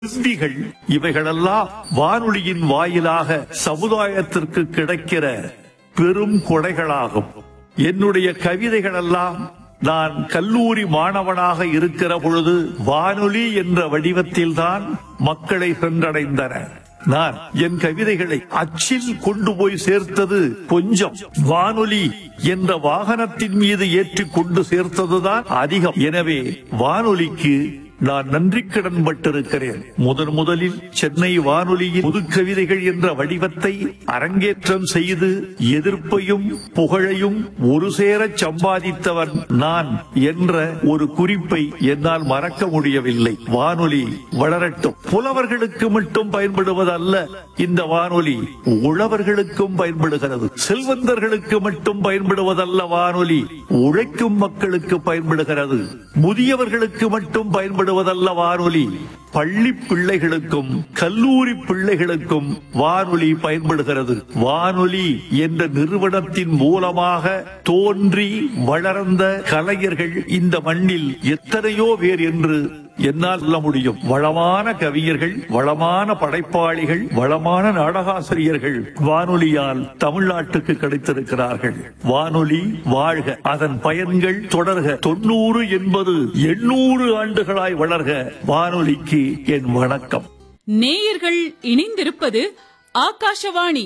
கல்விகள் இவைகளெல்லாம் வானொலியின் வாயிலாக சமுதாயத்திற்கு கிடைக்கிற பெரும் கொடைகளாகும் என்னுடைய கவிதைகளெல்லாம் நான் கல்லூரி மாணவனாக இருக்கிற பொழுது வானொலி என்ற வடிவத்தில்தான் மக்களை சென்றடைந்தன நான் என் கவிதைகளை அச்சில் கொண்டு போய் சேர்த்தது கொஞ்சம் வானொலி என்ற வாகனத்தின் மீது ஏற்றி கொண்டு சேர்த்ததுதான் அதிகம் எனவே வானொலிக்கு நான் நன்றி கடன் பட்டிருக்கிறேன் முதன் முதலில் சென்னை வானொலியின் புது கவிதைகள் என்ற வடிவத்தை அரங்கேற்றம் செய்து எதிர்ப்பையும் புகழையும் ஒரு சேரச் சம்பாதித்தவன் நான் என்ற ஒரு குறிப்பை என்னால் மறக்க முடியவில்லை வானொலி வளரட்டும் புலவர்களுக்கு மட்டும் பயன்படுவதல்ல இந்த வானொலி உழவர்களுக்கும் பயன்படுகிறது செல்வந்தர்களுக்கு மட்டும் பயன்படுவதல்ல வானொலி உழைக்கும் மக்களுக்கு பயன்படுகிறது முதியவர்களுக்கு மட்டும் பயன்படுவதல்ல வானொலி பள்ளி பிள்ளைகளுக்கும் கல்லூரி பிள்ளைகளுக்கும் வானொலி பயன்படுகிறது வானொலி என்ற நிறுவனத்தின் மூலமாக தோன்றி வளர்ந்த கலைஞர்கள் இந்த மண்ணில் எத்தனையோ பேர் என்று என்னால் சொல்ல முடியும் வளமான கவிஞர்கள் வளமான படைப்பாளிகள் வளமான நாடகாசிரியர்கள் வானொலியால் தமிழ்நாட்டுக்கு கிடைத்திருக்கிறார்கள் வானொலி வாழ்க அதன் பயன்கள் தொடர்க தொண்ணூறு என்பது எண்ணூறு ஆண்டுகளாய் வளர்க வானொலிக்கு என் வணக்கம் நேயர்கள் இணைந்திருப்பது ஆகாஷவாணி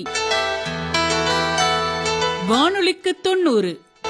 வானொலிக்கு தொண்ணூறு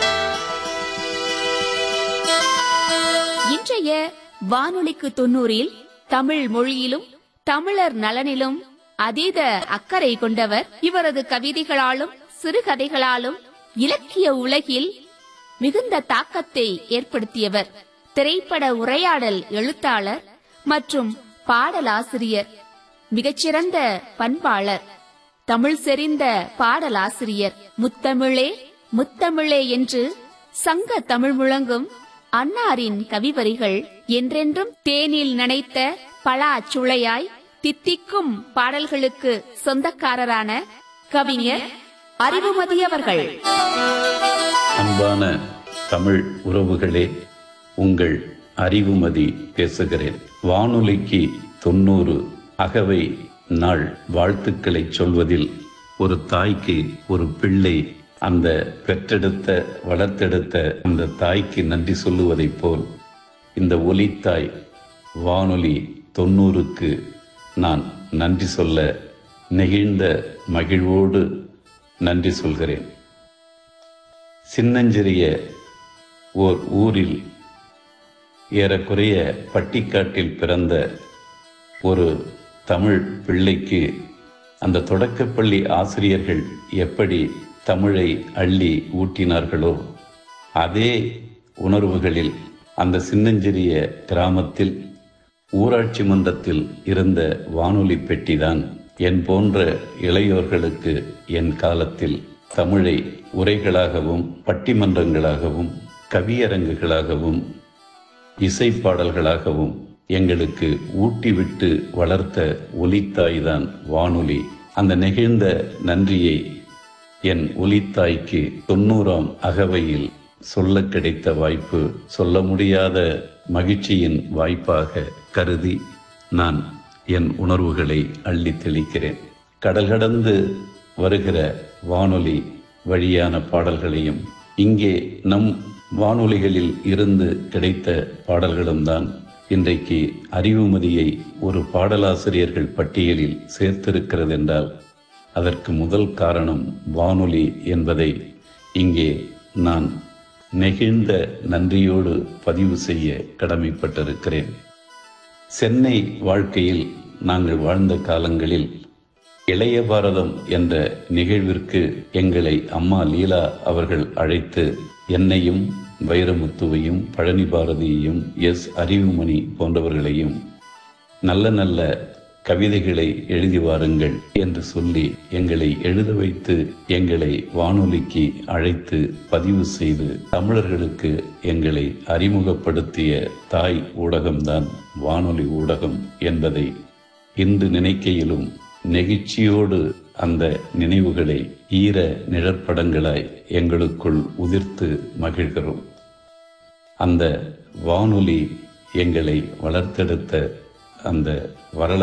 இன்றைய வானொலிக்கு தொண்ணூறில் தமிழ் மொழியிலும் தமிழர் நலனிலும் அதீத அக்கறை கொண்டவர் இவரது கவிதைகளாலும் சிறுகதைகளாலும் இலக்கிய உலகில் மிகுந்த தாக்கத்தை ஏற்படுத்தியவர் திரைப்பட உரையாடல் எழுத்தாளர் மற்றும் பாடலாசிரியர் மிகச்சிறந்த பண்பாளர் தமிழ் செறிந்த பாடலாசிரியர் முத்தமிழே முத்தமிழே என்று சங்க தமிழ் முழங்கும் அன்னாரின் கவிவரிகள் என்றென்றும் தேனில் நனைத்த பலா சுளையாய் தித்திக்கும் பாடல்களுக்கு சொந்தக்காரரான கவிஞர் அறிவுமதி அவர்கள் அன்பான தமிழ் உறவுகளே உங்கள் அறிவுமதி பேசுகிறேன் வானொலிக்கு தொண்ணூறு அகவை நாள் வாழ்த்துக்களை சொல்வதில் ஒரு தாய்க்கு ஒரு பிள்ளை அந்த பெற்றெடுத்த வளர்த்தெடுத்த அந்த தாய்க்கு நன்றி சொல்லுவதைப் போல் இந்த ஒலித்தாய் வானொலி தொண்ணூறுக்கு நான் நன்றி சொல்ல நெகிழ்ந்த மகிழ்வோடு நன்றி சொல்கிறேன் சின்னஞ்சிறிய ஓர் ஊரில் ஏறக்குறைய பட்டிக்காட்டில் பிறந்த ஒரு தமிழ் பிள்ளைக்கு அந்த தொடக்கப்பள்ளி ஆசிரியர்கள் எப்படி தமிழை அள்ளி ஊட்டினார்களோ அதே உணர்வுகளில் அந்த சின்னஞ்சிறிய கிராமத்தில் ஊராட்சி மன்றத்தில் இருந்த வானொலி பெட்டிதான் என் போன்ற இளையோர்களுக்கு என் காலத்தில் தமிழை உரைகளாகவும் பட்டிமன்றங்களாகவும் கவியரங்குகளாகவும் இசைப்பாடல்களாகவும் எங்களுக்கு ஊட்டிவிட்டு வளர்த்த ஒலித்தாய்தான் வானொலி அந்த நெகிழ்ந்த நன்றியை என் ஒலித்தாய்க்கு தொண்ணூறாம் அகவையில் சொல்ல கிடைத்த வாய்ப்பு சொல்ல முடியாத மகிழ்ச்சியின் வாய்ப்பாக கருதி நான் என் உணர்வுகளை அள்ளி தெளிக்கிறேன் கடல் கடந்து வருகிற வானொலி வழியான பாடல்களையும் இங்கே நம் வானொலிகளில் இருந்து கிடைத்த பாடல்களும் தான் இன்றைக்கு அறிவுமதியை ஒரு பாடலாசிரியர்கள் பட்டியலில் சேர்த்திருக்கிறது என்றால் அதற்கு முதல் காரணம் வானொலி என்பதை இங்கே நான் நெகிழ்ந்த நன்றியோடு பதிவு செய்ய கடமைப்பட்டிருக்கிறேன் சென்னை வாழ்க்கையில் நாங்கள் வாழ்ந்த காலங்களில் இளைய பாரதம் என்ற நிகழ்விற்கு எங்களை அம்மா லீலா அவர்கள் அழைத்து என்னையும் வைரமுத்துவையும் பழனி பாரதியையும் எஸ் அறிவுமணி போன்றவர்களையும் நல்ல நல்ல கவிதைகளை எழுதி வாருங்கள் என்று சொல்லி எங்களை எழுத வைத்து எங்களை வானொலிக்கு அழைத்து பதிவு செய்து தமிழர்களுக்கு எங்களை அறிமுகப்படுத்திய தாய் ஊடகம்தான் வானொலி ஊடகம் என்பதை இன்று நினைக்கையிலும் நெகிழ்ச்சியோடு அந்த நினைவுகளை ஈர நிழற்படங்களாய் எங்களுக்குள் உதிர்த்து மகிழ்கிறோம் அந்த வானொலி எங்களை வளர்த்தெடுத்த அந்த வரலாறு